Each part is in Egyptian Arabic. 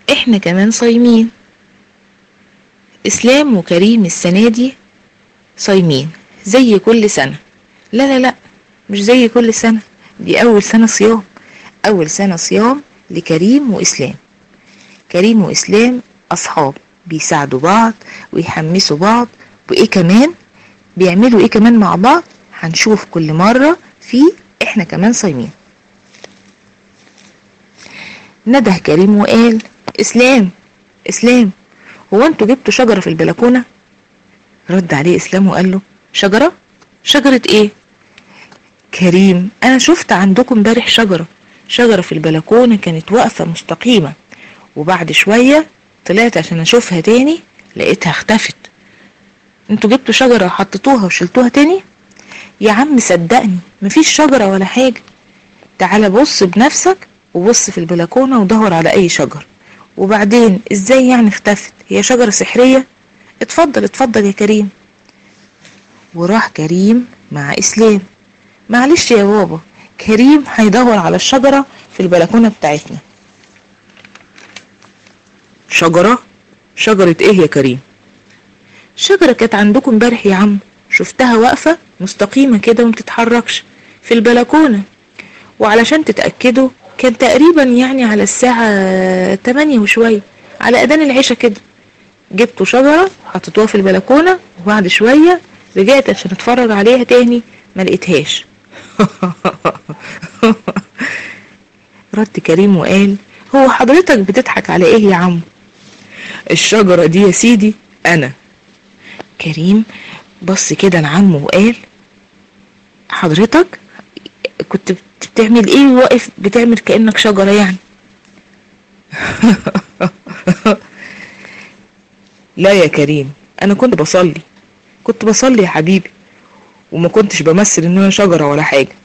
احنا كمان صايمين اسلام وكريم السنة دي صايمين زي كل سنة لا لا لا مش زي كل سنة دي اول سنة صيام اول سنة صيام لكريم واسلام كريم واسلام اصحاب بيساعدوا بعض ويحمسوا بعض وايه كمان بيعملوا ايه كمان مع بعض هنشوف كل مرة في احنا كمان صايمين نده كريم وقال اسلام اسلام هو انتوا جبتوا شجرة في البلكونة رد عليه اسلام وقال له شجرة شجرة ايه كريم انا شفت عندكم امبارح شجرة شجرة في البلكونة كانت واقفة مستقيمة وبعد شوية طلعت عشان اشوفها تاني لقيتها اختفت انتوا جبتوا شجرة وحطيتوها وشلتوها تاني يا عم صدقني مفيش شجرة ولا حاجة تعال بص بنفسك وبص في البلكونة ودور على اي شجر وبعدين ازاي يعني اختفت هي شجرة سحرية اتفضل اتفضل يا كريم وراح كريم مع اسلام معلش يا بابا كريم هيدور على الشجرة في البلكونة بتاعتنا شجرة شجرة ايه يا كريم شجرة كانت عندكم امبارح يا عم شفتها واقفة مستقيمة كده ومتتحركش في البلكونة وعلشان تتأكدوا كان تقريبا يعني على الساعة 8 وشوية على أذان العشاء كده جبتوا شجرة حطيتوها في البلكونة وبعد شوية رجعت عشان اتفرج عليها تاني ما لقيتهاش رد كريم وقال هو حضرتك بتضحك على ايه يا عم الشجرة دي يا سيدي انا كريم بص كده لعمه وقال حضرتك كنت بتعمل ايه واقف بتعمل كأنك شجرة يعني لا يا كريم انا كنت بصلي كنت بصلي يا حبيبي وما كنتش بمثل ان انا شجرة ولا حاجة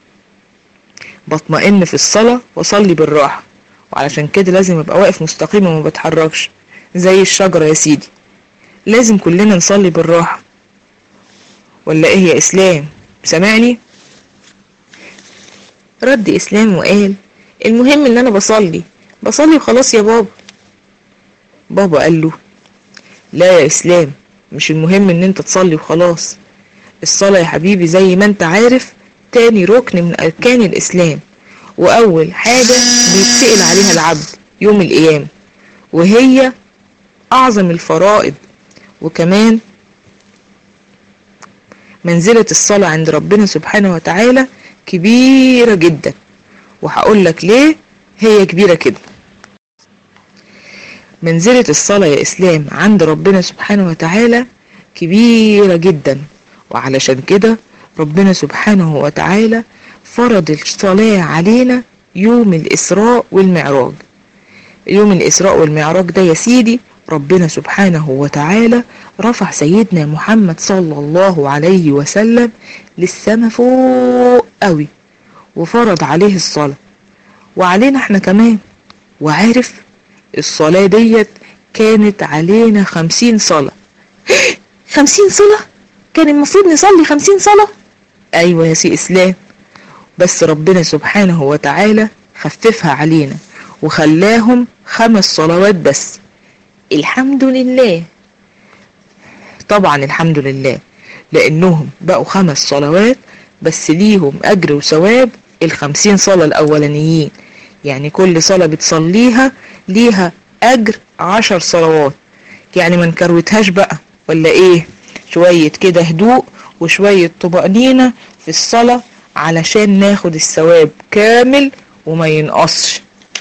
بطمئن في الصلاة واصلي بالراحة وعلشان كده لازم ابقى واقف مستقيم وما بتحركش زي الشجرة يا سيدي لازم كلنا نصلي بالراحة ولا ايه يا اسلام سامعني رد اسلام وقال المهم ان انا بصلي بصلي وخلاص يا بابا بابا قال له لا يا اسلام مش المهم ان انت تصلي وخلاص الصلاة يا حبيبي زي ما انت عارف تاني ركن من اركان الاسلام واول حاجة بيتسأل عليها العبد يوم القيامة وهي اعظم الفرائض وكمان منزلة الصلاة عند ربنا سبحانه وتعالى كبيرة جدا وهقول لك ليه هي كبيرة كده منزلة الصلاة يا إسلام عند ربنا سبحانه وتعالى كبيرة جدا وعلشان كده ربنا سبحانه وتعالى فرض الصلاة علينا يوم الإسراء والمعراج يوم الإسراء والمعراج ده يا سيدي ربنا سبحانه وتعالى رفع سيدنا محمد صلى الله عليه وسلم للسما فوق قوي وفرض عليه الصلاة وعلينا احنا كمان وعارف الصلاة ديت كانت علينا خمسين صلاة خمسين صلاة كان المفروض نصلي خمسين صلاة ايوه يا سي اسلام بس ربنا سبحانه وتعالى خففها علينا وخلاهم خمس صلوات بس الحمد لله طبعا الحمد لله لانهم بقوا خمس صلوات بس ليهم اجر وثواب الخمسين صلاة الاولانيين يعني كل صلاة بتصليها ليها اجر عشر صلوات يعني ما نكروتهاش بقى ولا ايه شوية كده هدوء وشوية طمأنينة في الصلاة علشان ناخد الثواب كامل وما ينقصش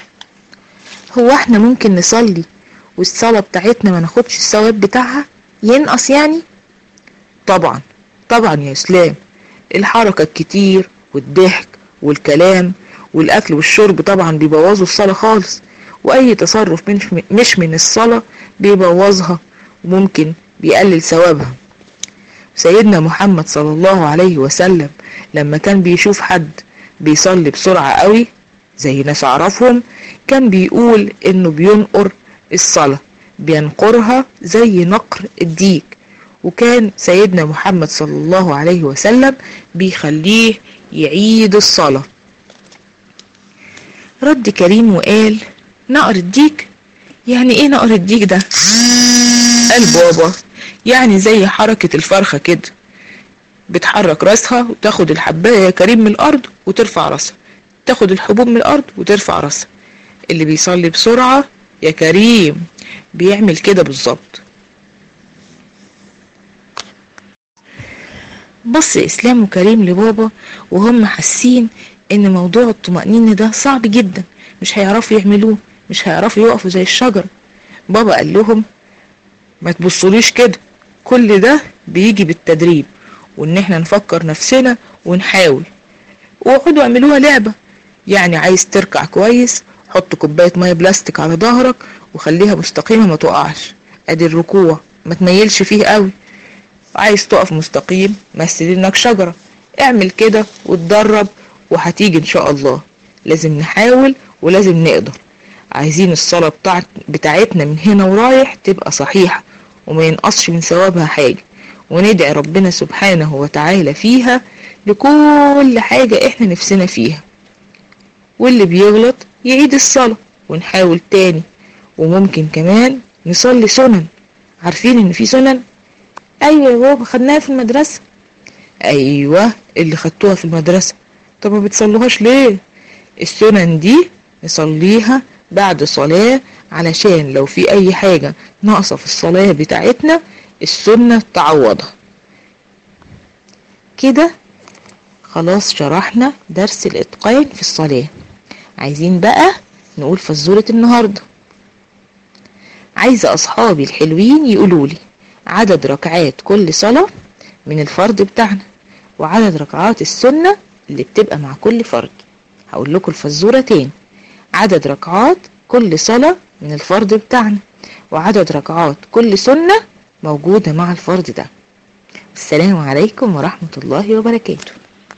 هو احنا ممكن نصلي والصلاة بتاعتنا ما ناخدش الثواب بتاعها ينقص يعني طبعا طبعا يا اسلام الحركة الكتير والضحك والكلام والاكل والشرب طبعا بيبوظوا الصلاة خالص واي تصرف مش من الصلاة بيبوظها وممكن بيقلل ثوابها سيدنا محمد صلى الله عليه وسلم لما كان بيشوف حد بيصلي بسرعة قوي زي ناس اعرفهم كان بيقول انه بينقر الصلاة بينقرها زي نقر الديك وكان سيدنا محمد صلى الله عليه وسلم بيخليه يعيد الصلاة رد كريم وقال نقر الديك يعني ايه نقر الديك ده قال بابا يعني زي حركة الفرخة كده بتحرك راسها وتاخد الحباية يا كريم من الأرض وترفع راسها تاخد الحبوب من الأرض وترفع راسها اللي بيصلي بسرعة يا كريم بيعمل كده بالظبط بص إسلام وكريم لبابا وهم حاسين إن موضوع الطمأنينة ده صعب جدا مش هيعرفوا يعملوه مش هيعرفوا يقفوا زي الشجرة بابا قال لهم ما تبصوليش كده كل ده بيجي بالتدريب وإن احنا نفكر نفسنا ونحاول وقعدوا اعملوها لعبة يعني عايز تركع كويس حط كوباية مية بلاستيك على ظهرك وخليها مستقيمة ما تقعش ادي الركوع ما تميلش فيه قوي عايز تقف مستقيم مثل انك شجرة اعمل كده وتدرب وهتيجي ان شاء الله لازم نحاول ولازم نقدر عايزين الصلاة بتاعت بتاعتنا من هنا ورايح تبقى صحيحة وما ينقصش من ثوابها حاجة وندعي ربنا سبحانه وتعالى فيها لكل حاجة احنا نفسنا فيها واللي بيغلط يعيد الصلاة ونحاول تاني وممكن كمان نصلي سنن عارفين ان في سنن ايوه يا بابا خدناها في المدرسة ايوه اللي خدتوها في المدرسة طب ما بتصلوهاش ليه السنن دي نصليها بعد صلاة علشان لو في اي حاجة ناقصة في الصلاة بتاعتنا السنة تعوضها كده خلاص شرحنا درس الاتقان في الصلاة عايزين بقى نقول فزورة النهاردة عايزة اصحابي الحلوين يقولولي عدد ركعات كل صلاة من الفرض بتاعنا وعدد ركعات السنة اللي بتبقى مع كل فرض هقول لكم الفزورة تاني عدد ركعات كل صلاة من الفرض بتاعنا وعدد ركعات كل سنة موجودة مع الفرض ده السلام عليكم ورحمة الله وبركاته